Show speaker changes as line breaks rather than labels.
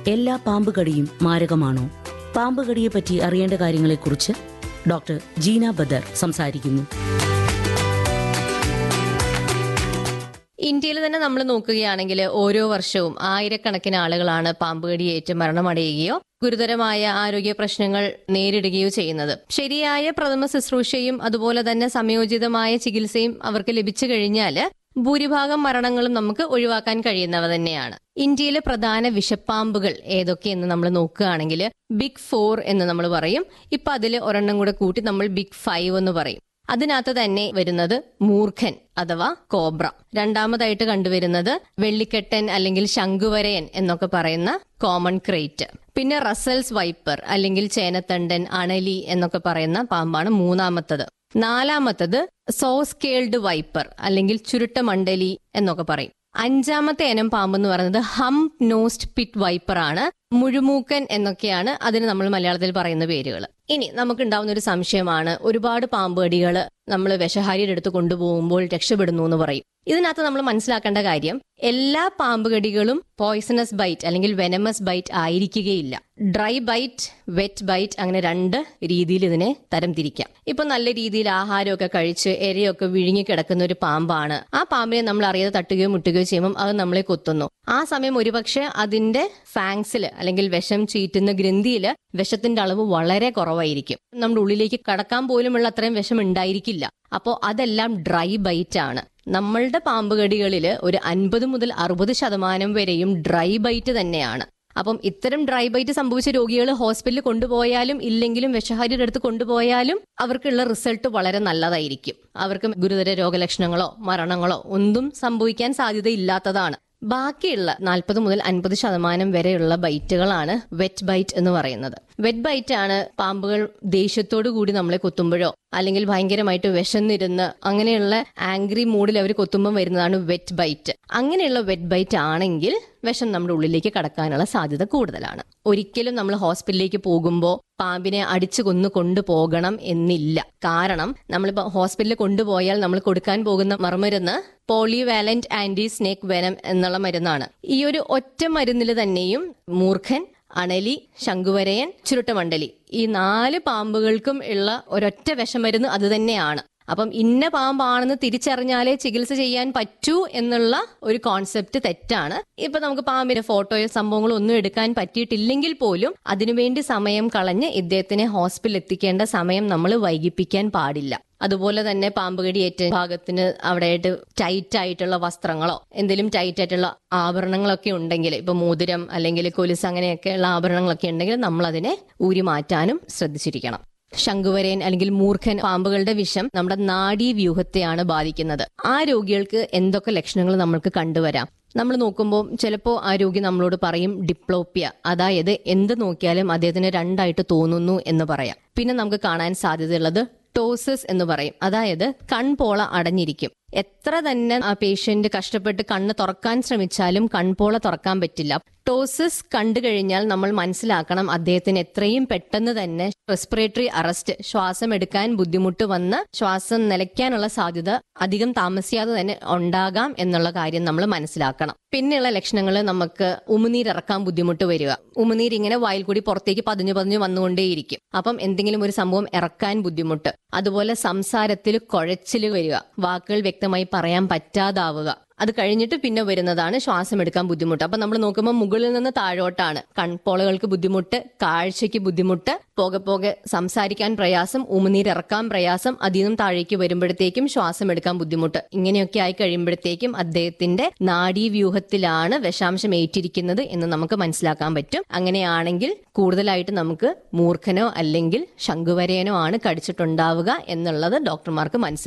എല്ലാ പാമ്പുകടിയും മാരകമാണോ പാമ്പുകടിയെപ്പറ്റി അറിയേണ്ട കാര്യങ്ങളെക്കുറിച്ച് ഡോക്ടർ ജീന ബദർ സംസാരിക്കുന്നു
ഇന്ത്യയിൽ തന്നെ നമ്മൾ നോക്കുകയാണെങ്കിൽ ഓരോ വർഷവും ആയിരക്കണക്കിന് ആളുകളാണ് പാമ്പ് കടിയേറ്റ് മരണമടയുകയോ ഗുരുതരമായ ആരോഗ്യ പ്രശ്നങ്ങൾ നേരിടുകയോ ചെയ്യുന്നത് ശരിയായ പ്രഥമ ശുശ്രൂഷയും അതുപോലെ തന്നെ സംയോജിതമായ ചികിത്സയും അവർക്ക് ലഭിച്ചു കഴിഞ്ഞാൽ ഭൂരിഭാഗം മരണങ്ങളും നമുക്ക് ഒഴിവാക്കാൻ കഴിയുന്നവ തന്നെയാണ് ഇന്ത്യയിലെ പ്രധാന വിഷപ്പാമ്പുകൾ ഏതൊക്കെയെന്ന് നമ്മൾ നോക്കുകയാണെങ്കിൽ ബിഗ് ഫോർ എന്ന് നമ്മൾ പറയും ഇപ്പൊ അതിൽ ഒരെണ്ണം കൂടെ കൂട്ടി നമ്മൾ ബിഗ് ഫൈവ് എന്ന് പറയും അതിനകത്ത് തന്നെ വരുന്നത് മൂർഖൻ അഥവാ കോബ്ര രണ്ടാമതായിട്ട് കണ്ടുവരുന്നത് വെള്ളിക്കെട്ടൻ അല്ലെങ്കിൽ ശംഖുവരയൻ എന്നൊക്കെ പറയുന്ന കോമൺ ക്രേറ്റ് പിന്നെ റസൽസ് വൈപ്പർ അല്ലെങ്കിൽ ചേനത്തണ്ടൻ അണലി എന്നൊക്കെ പറയുന്ന പാമ്പാണ് മൂന്നാമത്തത് നാലാമത്തത് സോസ്കേൾഡ് വൈപ്പർ അല്ലെങ്കിൽ ചുരുട്ടമണ്ഡലി എന്നൊക്കെ പറയും അഞ്ചാമത്തെ ഇനം പാമ്പ് എന്ന് പറയുന്നത് ഹംപ് നോസ്റ്റ് പിറ്റ് വൈപ്പർ ആണ് മുഴുമൂക്കൻ എന്നൊക്കെയാണ് അതിന് നമ്മൾ മലയാളത്തിൽ പറയുന്ന പേരുകൾ ഇനി നമുക്കുണ്ടാവുന്ന ഒരു സംശയമാണ് ഒരുപാട് പാമ്പ് കടികൾ നമ്മൾ വിഷഹാരിയുടെ അടുത്ത് കൊണ്ടുപോകുമ്പോൾ രക്ഷപ്പെടുന്നു എന്ന് പറയും ഇതിനകത്ത് നമ്മൾ മനസ്സിലാക്കേണ്ട കാര്യം എല്ലാ പാമ്പ് കടികളും പോയ്സണസ് ബൈറ്റ് അല്ലെങ്കിൽ വെനമസ് ബൈറ്റ് ആയിരിക്കുകയില്ല ഡ്രൈ ബൈറ്റ് വെറ്റ് ബൈറ്റ് അങ്ങനെ രണ്ട് രീതിയിൽ ഇതിനെ തരം തിരിക്കാം ഇപ്പൊ നല്ല രീതിയിൽ ആഹാരമൊക്കെ കഴിച്ച് എരയൊക്കെ വിഴുങ്ങി കിടക്കുന്ന ഒരു പാമ്പാണ് ആ പാമ്പിനെ നമ്മൾ അറിയാതെ തട്ടുകയോ മുട്ടുകയോ ചെയ്യുമ്പോൾ അത് നമ്മളെ കൊത്തുന്നു ആ സമയം ഒരുപക്ഷെ അതിന്റെ ഫാങ്സിൽ അല്ലെങ്കിൽ വിഷം ചീറ്റുന്ന ഗ്രന്ഥിയിൽ വിഷത്തിന്റെ അളവ് വളരെ കുറവായിരിക്കും നമ്മുടെ ഉള്ളിലേക്ക് കടക്കാൻ പോലുമുള്ള അത്രയും വിഷം ഉണ്ടായിരിക്കില്ല അപ്പോൾ അതെല്ലാം ഡ്രൈ ബൈറ്റ് ആണ് നമ്മളുടെ പാമ്പുകടികളിൽ ഒരു അൻപത് മുതൽ അറുപത് ശതമാനം വരെയും ഡ്രൈ ബൈറ്റ് തന്നെയാണ് അപ്പം ഇത്തരം ഡ്രൈ ബൈറ്റ് സംഭവിച്ച രോഗികൾ ഹോസ്പിറ്റലിൽ കൊണ്ടുപോയാലും ഇല്ലെങ്കിലും വിഷഹാരിയുടെ അടുത്ത് കൊണ്ടുപോയാലും അവർക്കുള്ള റിസൾട്ട് വളരെ നല്ലതായിരിക്കും അവർക്ക് ഗുരുതര രോഗലക്ഷണങ്ങളോ മരണങ്ങളോ ഒന്നും സംഭവിക്കാൻ സാധ്യതയില്ലാത്തതാണ് ബാക്കിയുള്ള നാൽപ്പത് മുതൽ അൻപത് ശതമാനം വരെയുള്ള ബൈറ്റുകളാണ് വെറ്റ് ബൈറ്റ് എന്ന് പറയുന്നത് വെറ്റ് ബൈറ്റ് ആണ് പാമ്പുകൾ ദേഷ്യത്തോടു കൂടി നമ്മളെ കൊത്തുമ്പോഴോ അല്ലെങ്കിൽ ഭയങ്കരമായിട്ട് വിശന്നിരുന്ന് അങ്ങനെയുള്ള ആംഗ്രി മൂഡിൽ അവർ കൊത്തുമ്പോൾ വരുന്നതാണ് വെറ്റ് ബൈറ്റ് അങ്ങനെയുള്ള വെറ്റ് ബൈറ്റ് ആണെങ്കിൽ വിഷം നമ്മുടെ ഉള്ളിലേക്ക് കടക്കാനുള്ള സാധ്യത കൂടുതലാണ് ഒരിക്കലും നമ്മൾ ഹോസ്പിറ്റലിലേക്ക് പോകുമ്പോൾ പാമ്പിനെ അടിച്ചു കൊന്നു കൊണ്ടുപോകണം എന്നില്ല കാരണം നമ്മളിപ്പോൾ ഹോസ്പിറ്റലിൽ കൊണ്ടുപോയാൽ നമ്മൾ കൊടുക്കാൻ പോകുന്ന മറുമരുന്ന് പോളിവാലന്റ് ആന്റി സ്നേക്ക് വെനം എന്നുള്ള മരുന്നാണ് ഈ ഒരു ഒറ്റ മരുന്നിൽ തന്നെയും മൂർഖൻ അണലി ശംഖുവരയൻ ചുരുട്ടമണ്ഡലി ഈ നാല് പാമ്പുകൾക്കും ഉള്ള ഒരൊറ്റ വിഷമരുന്ന് അത് തന്നെയാണ് അപ്പം ഇന്ന പാമ്പാണെന്ന് തിരിച്ചറിഞ്ഞാലേ ചികിത്സ ചെയ്യാൻ പറ്റൂ എന്നുള്ള ഒരു കോൺസെപ്റ്റ് തെറ്റാണ് ഇപ്പൊ നമുക്ക് പാമ്പിന്റെ ഫോട്ടോയോ സംഭവങ്ങളോ ഒന്നും എടുക്കാൻ പറ്റിയിട്ടില്ലെങ്കിൽ പോലും അതിനുവേണ്ടി സമയം കളഞ്ഞ് ഇദ്ദേഹത്തിനെ ഹോസ്പിറ്റലിൽ എത്തിക്കേണ്ട സമയം നമ്മൾ വൈകിപ്പിക്കാൻ പാടില്ല അതുപോലെ തന്നെ പാമ്പുകടി ഏറ്റ ഭാഗത്തിന് അവിടെയായിട്ട് ടൈറ്റ് ആയിട്ടുള്ള വസ്ത്രങ്ങളോ എന്തെങ്കിലും ടൈറ്റ് ആയിട്ടുള്ള ആഭരണങ്ങളൊക്കെ ഉണ്ടെങ്കിൽ ഇപ്പൊ മോതിരം അല്ലെങ്കിൽ കൊലുസ് അങ്ങനെയൊക്കെയുള്ള ആഭരണങ്ങളൊക്കെ ഉണ്ടെങ്കിൽ നമ്മൾ അതിനെ ഊരി മാറ്റാനും ശ്രദ്ധിച്ചിരിക്കണം ശംഖുവരയൻ അല്ലെങ്കിൽ മൂർഖൻ പാമ്പുകളുടെ വിഷം നമ്മുടെ നാഡീ വ്യൂഹത്തെയാണ് ബാധിക്കുന്നത് ആ രോഗികൾക്ക് എന്തൊക്കെ ലക്ഷണങ്ങൾ നമ്മൾക്ക് കണ്ടുവരാം നമ്മൾ നോക്കുമ്പോൾ ചിലപ്പോൾ ആ രോഗി നമ്മളോട് പറയും ഡിപ്ലോപ്പിയ അതായത് എന്ത് നോക്കിയാലും അദ്ദേഹത്തിന് രണ്ടായിട്ട് തോന്നുന്നു എന്ന് പറയാം പിന്നെ നമുക്ക് കാണാൻ സാധ്യതയുള്ളത് ടോസസ് എന്ന് പറയും അതായത് കൺപോള അടഞ്ഞിരിക്കും എത്ര തന്നെ ആ പേഷ്യന്റ് കഷ്ടപ്പെട്ട് കണ്ണ് തുറക്കാൻ ശ്രമിച്ചാലും കൺപോള തുറക്കാൻ പറ്റില്ല ടോസിസ് കണ്ടു കഴിഞ്ഞാൽ നമ്മൾ മനസ്സിലാക്കണം അദ്ദേഹത്തിന് എത്രയും പെട്ടെന്ന് തന്നെ റെസ്പിറേറ്ററി അറസ്റ്റ് ശ്വാസം എടുക്കാൻ ബുദ്ധിമുട്ട് വന്ന് ശ്വാസം നിലയ്ക്കാനുള്ള സാധ്യത അധികം താമസിയാതെ തന്നെ ഉണ്ടാകാം എന്നുള്ള കാര്യം നമ്മൾ മനസ്സിലാക്കണം പിന്നെയുള്ള ലക്ഷണങ്ങൾ നമുക്ക് ഉമിനീരിറക്കാൻ ബുദ്ധിമുട്ട് വരിക ഉമിനീര് ഇങ്ങനെ വായിൽ കൂടി പുറത്തേക്ക് പതിഞ്ഞു പതിഞ്ഞു വന്നുകൊണ്ടേയിരിക്കും അപ്പം എന്തെങ്കിലും ഒരു സംഭവം ഇറക്കാൻ ബുദ്ധിമുട്ട് അതുപോലെ സംസാരത്തിൽ കുഴച്ചിൽ വരിക വാക്കുകൾ വ്യക്തമായി പറയാൻ പറ്റാതാവുക അത് കഴിഞ്ഞിട്ട് പിന്നെ വരുന്നതാണ് ശ്വാസം എടുക്കാൻ ബുദ്ധിമുട്ട് അപ്പൊ നമ്മൾ നോക്കുമ്പോൾ മുകളിൽ നിന്ന് താഴോട്ടാണ് കൺപോളകൾക്ക് ബുദ്ധിമുട്ട് കാഴ്ചയ്ക്ക് ബുദ്ധിമുട്ട് പോകെ പോകെ സംസാരിക്കാൻ പ്രയാസം ഉമിനീരിറക്കാൻ പ്രയാസം അതിൽ നിന്നും താഴേക്ക് വരുമ്പോഴത്തേക്കും ശ്വാസം എടുക്കാൻ ബുദ്ധിമുട്ട് ഇങ്ങനെയൊക്കെ ആയി കഴിയുമ്പോഴത്തേക്കും അദ്ദേഹത്തിന്റെ നാഡീവ്യൂഹത്തിലാണ് വിഷാംശം ഏറ്റിരിക്കുന്നത് എന്ന് നമുക്ക് മനസ്സിലാക്കാൻ പറ്റും അങ്ങനെയാണെങ്കിൽ കൂടുതലായിട്ട് നമുക്ക് മൂർഖനോ അല്ലെങ്കിൽ ശംഖുവരയനോ ആണ് കടിച്ചിട്ടുണ്ടാവുക എന്നുള്ളത് ഡോക്ടർമാർക്ക് മനസ്സിലാക്കാം